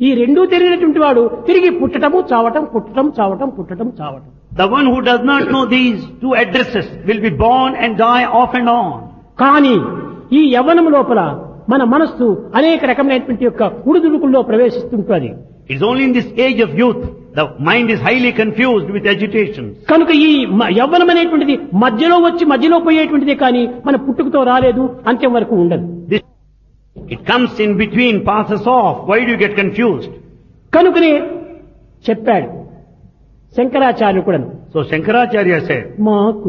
ఈ రెండూ తెలియనటువంటి వాడు తిరిగి పుట్టటము చావటం పుట్టటం చావటం పుట్టటం చావటం The one who does not know these two addresses will be born and die off and on. కానీ ఈ యవ్వనం లోపల మన మనస్సు అనేక రకమైనటువంటి యొక్క ఉడుదుడుకుల్లో ప్రవేశిస్తుంటుంది It's only in this age of youth the mind is highly confused with agitations. కనుక ఈ మ- యవ్వనం అనేటువంటిది మధ్యలో వచ్చి మధ్యలో పోయేటువంటిదే కానీ మన పుట్టుకతో రాలేదు అంత్యం వరకు ఉండదు This, it comes in between, passes off. Why do you get confused? కనుకనే చెప్పాడు శంకరాచార్యుడు కూడా So Shankaracharya said, మాకు